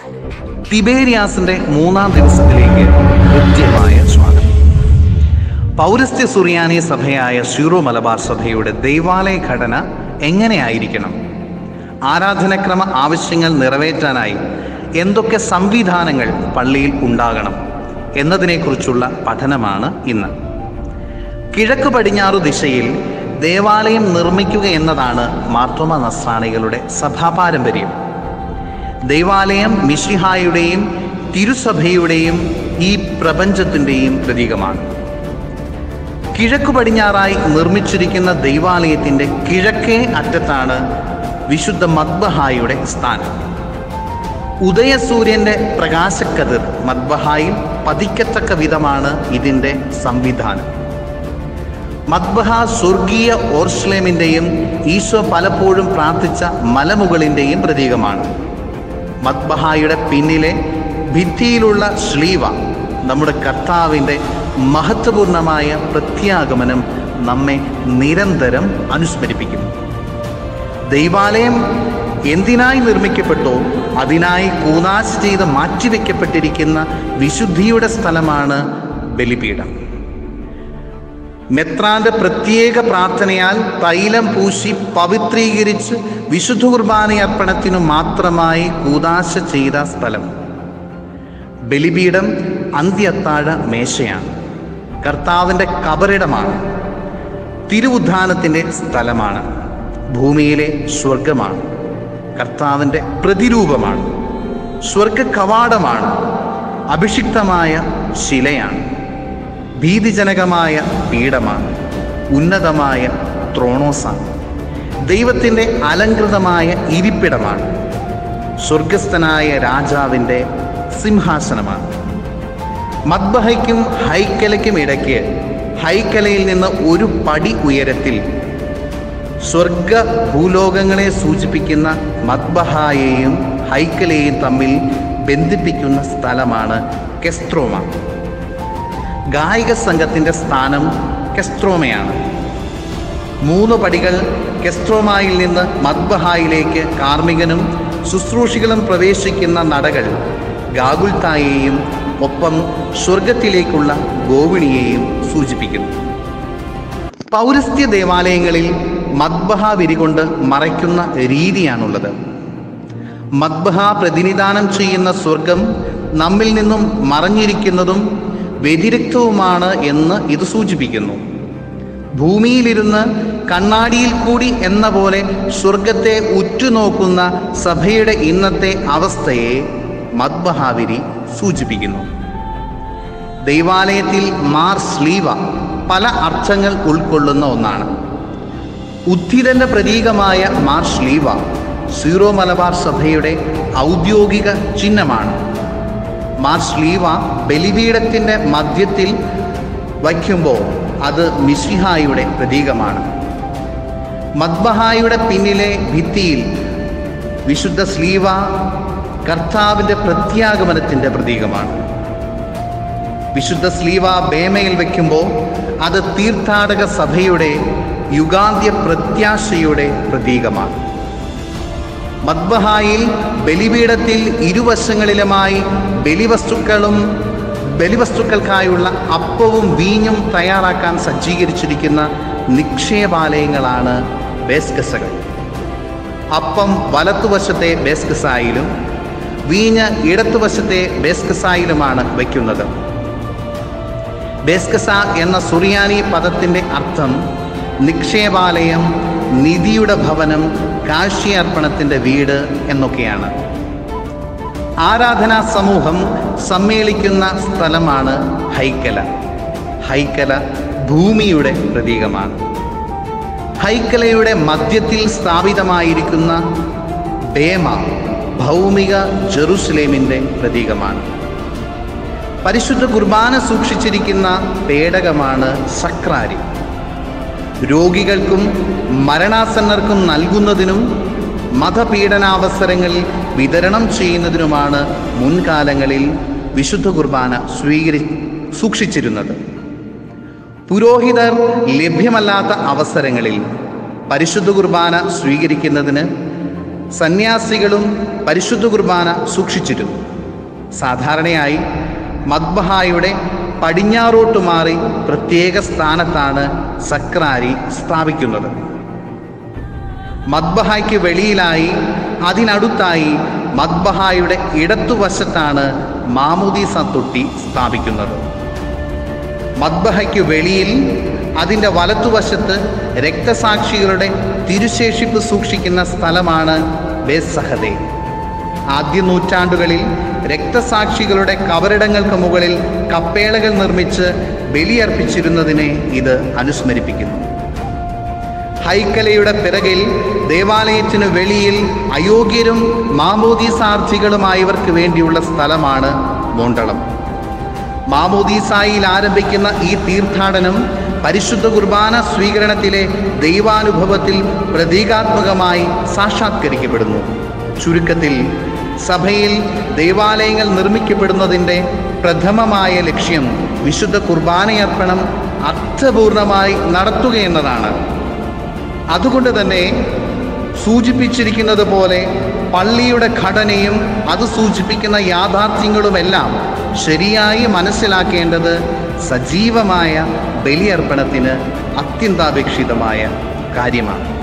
തിബേരിയാസിന്റെ മൂന്നാം ദിവസത്തിലേക്ക് ഹൃദ്യമായ സ്വാഗതം പൗരസ്ത്യ സുറിയാനി സഭയായ ഷീറോ മലബാർ സഭയുടെ ദൈവാലയ ഘടന എങ്ങനെയായിരിക്കണം ആരാധനക്രമ ആവശ്യങ്ങൾ നിറവേറ്റാനായി എന്തൊക്കെ സംവിധാനങ്ങൾ പള്ളിയിൽ ഉണ്ടാകണം എന്നതിനെക്കുറിച്ചുള്ള പഠനമാണ് ഇന്ന് കിഴക്ക് പടിഞ്ഞാറു ദിശയിൽ ദേവാലയം നിർമ്മിക്കുക എന്നതാണ് മാർത്തോമ നസ്രാണികളുടെ സഭാപാരമ്പര്യം ദൈവാലയം മിഷിഹായുടെയും തിരുസഭയുടെയും ഈ പ്രപഞ്ചത്തിൻ്റെയും പ്രതീകമാണ് കിഴക്കു പടിഞ്ഞാറായി നിർമ്മിച്ചിരിക്കുന്ന ദൈവാലയത്തിൻ്റെ കിഴക്കേ അറ്റത്താണ് വിശുദ്ധ മദ്ബഹായുടെ സ്ഥാനം ഉദയസൂര്യൻ്റെ പ്രകാശക്കതിർ മദ്ബഹായിൽ പതിക്കത്തക്ക വിധമാണ് ഇതിൻ്റെ സംവിധാനം മദ്ബഹ സ്വർഗീയ ഓർഷ്ലേമിൻ്റെയും ഈശോ പലപ്പോഴും പ്രാർത്ഥിച്ച മലമുകളിൻ്റെയും പ്രതീകമാണ് മദ്ബഹായുടെ പിന്നിലെ ഭിത്തിയിലുള്ള ശ്ലീവ നമ്മുടെ കർത്താവിൻ്റെ മഹത്വപൂർണമായ പ്രത്യാഗമനം നമ്മെ നിരന്തരം അനുസ്മരിപ്പിക്കുന്നു ദൈവാലയം എന്തിനായി നിർമ്മിക്കപ്പെട്ടോ അതിനായി കൂനാശ് ചെയ്ത് മാറ്റിവെക്കപ്പെട്ടിരിക്കുന്ന വിശുദ്ധിയുടെ സ്ഥലമാണ് ബലിപീഠം മെത്രാന്റെ പ്രത്യേക പ്രാർത്ഥനയാൽ തൈലം പൂശി പവിത്രീകരിച്ച് വിശുദ്ധ കുർബാനയർപ്പണത്തിനു മാത്രമായി കൂതാശ ചെയ്ത സ്ഥലം ബലിപീഠം അന്ത്യത്താഴ മേശയാണ് കർത്താവിൻ്റെ കബറിടമാണ് തിരുവുദ്ധാനത്തിൻ്റെ സ്ഥലമാണ് ഭൂമിയിലെ സ്വർഗമാണ് കർത്താവിൻ്റെ പ്രതിരൂപമാണ് സ്വർഗ കവാടമാണ് അഭിഷിക്തമായ ശിലയാണ് ഭീതിജനകമായ പീഠമാണ് ഉന്നതമായ ത്രോണോസാണ് ദൈവത്തിൻ്റെ അലങ്കൃതമായ ഇരിപ്പിടമാണ് സ്വർഗസ്ഥനായ രാജാവിൻ്റെ സിംഹാസനമാണ് മദ്ബഹയ്ക്കും ഹൈക്കലയ്ക്കും ഇടയ്ക്ക് ഹൈക്കലയിൽ നിന്ന് ഒരു പടി ഉയരത്തിൽ സ്വർഗ ഭൂലോകങ്ങളെ സൂചിപ്പിക്കുന്ന മദ്ബഹായെയും ഹൈക്കലയെയും തമ്മിൽ ബന്ധിപ്പിക്കുന്ന സ്ഥലമാണ് കെസ്ട്രോമ ഗായിക സംഘത്തിൻ്റെ സ്ഥാനം കെസ്ട്രോമയാണ് മൂന്ന് പടികൾ കെസ്ട്രോമായിൽ നിന്ന് മദ്ബഹായിലേക്ക് കാർമികനും ശുശ്രൂഷികളും പ്രവേശിക്കുന്ന നടകൾ ഗാഗുൽത്തായെയും ഒപ്പം സ്വർഗത്തിലേക്കുള്ള ഗോവിണിയെയും സൂചിപ്പിക്കുന്നു പൗരസ്ത്യ ദേവാലയങ്ങളിൽ മദ്ബഹ വിരികൊണ്ട് മറയ്ക്കുന്ന രീതിയാണുള്ളത് മദ്ബഹ പ്രതിനിധാനം ചെയ്യുന്ന സ്വർഗം നമ്മിൽ നിന്നും മറഞ്ഞിരിക്കുന്നതും വ്യതിരിക്തവുമാണ് എന്ന് ഇത് സൂചിപ്പിക്കുന്നു ഭൂമിയിലിരുന്ന് കണ്ണാടിയിൽ കൂടി എന്ന പോലെ സ്വർഗത്തെ ഉറ്റുനോക്കുന്ന സഭയുടെ ഇന്നത്തെ അവസ്ഥയെ മദ്ബഹാവിരി സൂചിപ്പിക്കുന്നു ദൈവാലയത്തിൽ മാർ സ്ലീവ പല അർത്ഥങ്ങൾ ഉൾക്കൊള്ളുന്ന ഒന്നാണ് ഉദ്ധിതന്റെ പ്രതീകമായ മാർ സ്ലീവ സീറോ മലബാർ സഭയുടെ ഔദ്യോഗിക ചിഹ്നമാണ് മാർ സ്ലീവ ബലിപീഠത്തിൻ്റെ മധ്യത്തിൽ വയ്ക്കുമ്പോൾ അത് മിസിഹായുടെ പ്രതീകമാണ് മദ്ബഹായുടെ പിന്നിലെ ഭിത്തിയിൽ വിശുദ്ധ സ്ലീവ കർത്താവിൻ്റെ പ്രത്യാഗമനത്തിൻ്റെ പ്രതീകമാണ് വിശുദ്ധ സ്ലീവ ബേമയിൽ വയ്ക്കുമ്പോൾ അത് തീർത്ഥാടക സഭയുടെ യുഗാന്ത്യ പ്രത്യാശയുടെ പ്രതീകമാണ് മദ്ബഹായിൽ ബലിപീഠത്തിൽ ഇരുവശങ്ങളിലുമായി ബലിവസ്തുക്കളും ബലിവസ്തുക്കൾക്കായുള്ള അപ്പവും വീഞ്ഞും തയ്യാറാക്കാൻ സജ്ജീകരിച്ചിരിക്കുന്ന നിക്ഷേപാലയങ്ങളാണ് ബേസ്കസകൾ അപ്പം വലത്തുവശത്തെ ബേസ്കസായിലും വീഞ്ഞ് ഇടത്തുവശത്തെ ബേസ്കസായിലുമാണ് വയ്ക്കുന്നത് ബേസ്കസ എന്ന സുറിയാനി പദത്തിൻ്റെ അർത്ഥം നിക്ഷേപാലയം നിധിയുടെ ഭവനം കാഴ്ചയർപ്പണത്തിൻ്റെ വീട് എന്നൊക്കെയാണ് ആരാധനാ സമൂഹം സമ്മേളിക്കുന്ന സ്ഥലമാണ് ഹൈക്കല ഹൈക്കല ഭൂമിയുടെ പ്രതീകമാണ് ഹൈക്കലയുടെ മധ്യത്തിൽ സ്ഥാപിതമായിരിക്കുന്ന ബേമ ഭൗമിക ജെറുസലേമിൻ്റെ പ്രതീകമാണ് പരിശുദ്ധ കുർബാന സൂക്ഷിച്ചിരിക്കുന്ന പേടകമാണ് സക്രാരി രോഗികൾക്കും മരണാസന്നർക്കും നൽകുന്നതിനും മതപീഡനാവസരങ്ങളിൽ വിതരണം ചെയ്യുന്നതിനുമാണ് മുൻകാലങ്ങളിൽ വിശുദ്ധ കുർബാന സ്വീകരി സൂക്ഷിച്ചിരുന്നത് പുരോഹിതർ ലഭ്യമല്ലാത്ത അവസരങ്ങളിൽ പരിശുദ്ധ കുർബാന സ്വീകരിക്കുന്നതിന് സന്യാസികളും പരിശുദ്ധ കുർബാന സൂക്ഷിച്ചിരുന്നു സാധാരണയായി മദ്ബഹായുടെ പടിഞ്ഞാറോട്ട് മാറി പ്രത്യേക സ്ഥാനത്താണ് സക്രാരി സ്ഥാപിക്കുന്നത് മദ്ബഹായ്ക്ക് വെളിയിലായി അതിനടുത്തായി മദ്ബഹായുടെ ഇടത്തുവശത്താണ് മാമുദീസ തൊട്ടി സ്ഥാപിക്കുന്നത് മദ്ബഹയ്ക്ക് വെളിയിൽ അതിൻ്റെ വലത്തുവശത്ത് രക്തസാക്ഷികളുടെ തിരുശേഷിപ്പ് സൂക്ഷിക്കുന്ന സ്ഥലമാണ് ബേസഹദെ ആദ്യ നൂറ്റാണ്ടുകളിൽ രക്തസാക്ഷികളുടെ കബറിടങ്ങൾക്ക് മുകളിൽ കപ്പേളകൾ നിർമ്മിച്ച് ബലിയർപ്പിച്ചിരുന്നതിനെ ഇത് അനുസ്മരിപ്പിക്കുന്നു ഹൈക്കലയുടെ പിറകിൽ ദേവാലയത്തിനു വെളിയിൽ അയോഗ്യരും മാമോദീസാർത്ഥികളുമായവർക്ക് വേണ്ടിയുള്ള സ്ഥലമാണ് മോണ്ടളം മാമോദീസായിൽ ആരംഭിക്കുന്ന ഈ തീർത്ഥാടനം പരിശുദ്ധ കുർബാന സ്വീകരണത്തിലെ ദൈവാനുഭവത്തിൽ പ്രതീകാത്മകമായി സാക്ഷാത്കരിക്കപ്പെടുന്നു ചുരുക്കത്തിൽ സഭയിൽ ദേവാലയങ്ങൾ നിർമ്മിക്കപ്പെടുന്നതിൻ്റെ പ്രഥമമായ ലക്ഷ്യം വിശുദ്ധ കുർബാനയർപ്പണം അർത്ഥപൂർണമായി നടത്തുക എന്നതാണ് അതുകൊണ്ട് തന്നെ സൂചിപ്പിച്ചിരിക്കുന്നത് പോലെ പള്ളിയുടെ ഘടനയും അത് സൂചിപ്പിക്കുന്ന യാഥാർത്ഥ്യങ്ങളുമെല്ലാം ശരിയായി മനസ്സിലാക്കേണ്ടത് സജീവമായ ബലിയർപ്പണത്തിന് അത്യന്താപേക്ഷിതമായ കാര്യമാണ്